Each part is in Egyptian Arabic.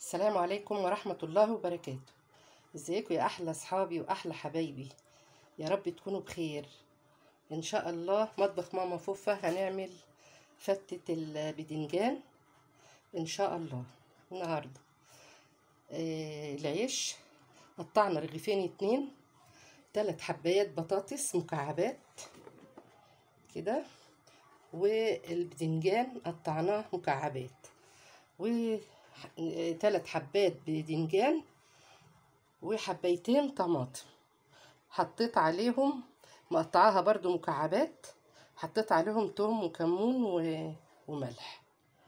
السلام عليكم ورحمة الله وبركاته ازيكم يا احلى اصحابي واحلى حبايبي يا رب تكونوا بخير ان شاء الله مطبخ ماما فوفا هنعمل فتة البدنجان ان شاء الله النهاردة آه العيش قطعنا رغيفين اتنين تلات حبايات بطاطس مكعبات كده والبدنجان قطعناه مكعبات وثلاث حبات بدنجان وحبيتين طماطم حطيت عليهم مقطعاها برضو مكعبات حطيت عليهم توم وكمون و... وملح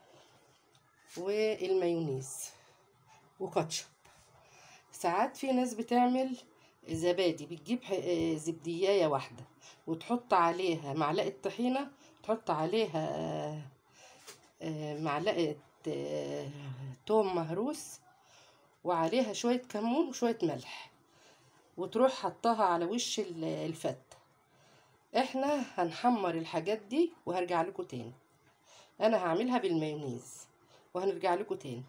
والمايونيز وكاتشب ساعات في ناس بتعمل زبادي بتجيب زبديايه واحده وتحط عليها معلقه طحينه تحط عليها معلقه توم مهروس وعليها شويه كمون وشويه ملح وتروح حطها على وش الفتة احنا هنحمر الحاجات دي وهرجع لكم تاني انا هعملها بالمايونيز وهنرجع لكم تاني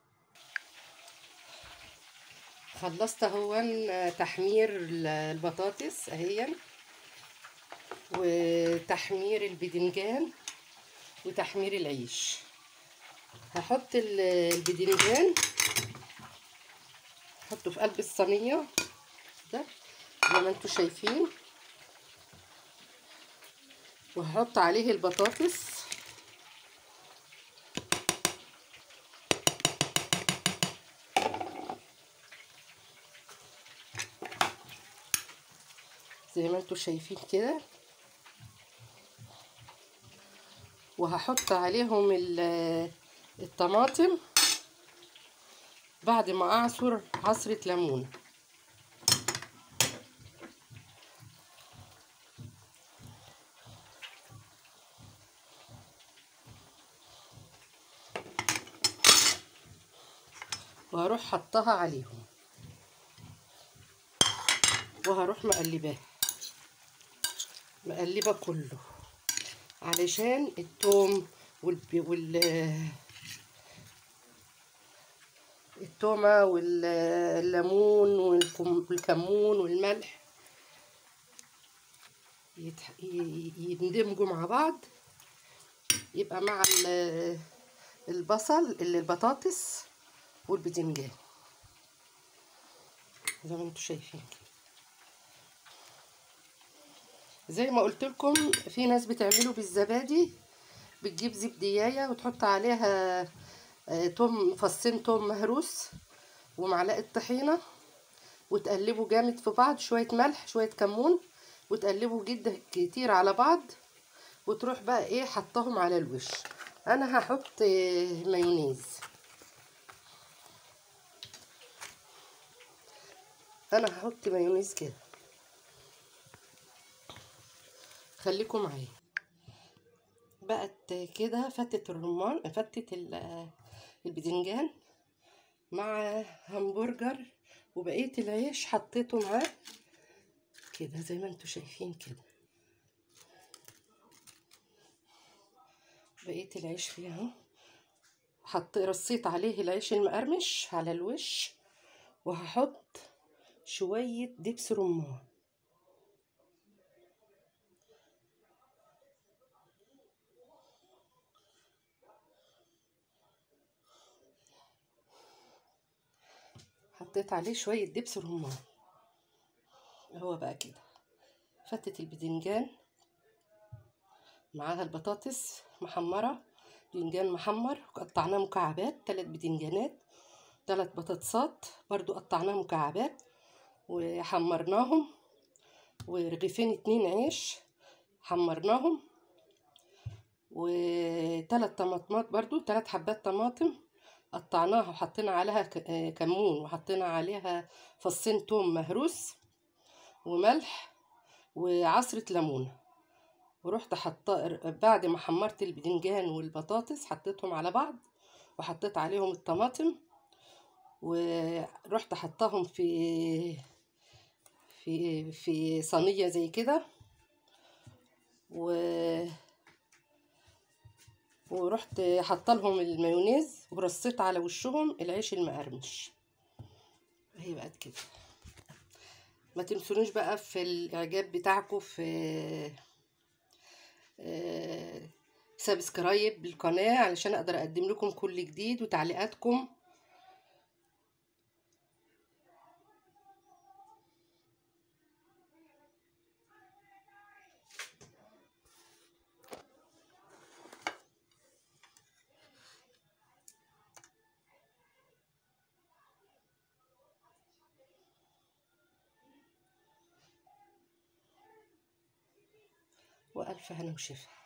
خلصت اهون تحمير البطاطس اهي وتحمير البدنجان وتحمير العيش هحط البدنجان احطه في قلب الصينيه ده زي ما انتم شايفين وهحط عليه البطاطس زي ما انتم شايفين كده وهحط عليهم الطماطم بعد ما اعصر عصرة ليمون وهروح حطها عليهم وهروح مقلباه مقلبه كله علشان التوم وال وال التومة والليمون والكمون والملح يندمجوا مع بعض يبقى مع البصل البطاطس والباذنجان زي ما انتم شايفين زي ما قلت لكم في ناس بتعمله بالزبادي بتجيب زبديايه وتحط عليها توم فصين توم مهروس ومعلقه طحينه وتقلبوا جامد في بعض شويه ملح شويه كمون وتقلبوا جدا كتير على بعض وتروح بقى ايه حطهم على الوش انا هحط مايونيز انا هحط مايونيز كده خليكم معايا بقت كده فتة الرمان فتة البدنجان مع همبرجر وبقية العيش حطيته معاه كده زي ما انتوا شايفين كده بقية العيش فيه اهو حط رصيت عليه العيش المقرمش على الوش وهحط شوية دبس رمان حطيت عليه شوية دبس رمان هو بقى كده فتة البدنجان معاها البطاطس محمرة بدنجان محمر قطعناه مكعبات تلات بدنجانات تلات بطاطسات برضو قطعناه مكعبات وحمرناهم ورغيفين اتنين عيش حمرناهم وتلات طماطمات برضو تلات حبات طماطم قطعناها وحطينا عليها كمون وحطينا عليها فصين توم مهروس وملح وعصرة ليمون ورحت حطا بعد ما حمرت البدنجان والبطاطس حطيتهم على بعض وحطيت عليهم الطماطم ورحت حطاهم في في في صينية زي كده و ورحت حاطه لهم المايونيز ورصيت على وشهم العيش المقرمش اهي بقت كده ما تنسونوش بقى في الاعجاب بتاعكم في آه، سبسكرايب بالقناه علشان اقدر اقدم لكم كل جديد وتعليقاتكم وألف هنا وشفا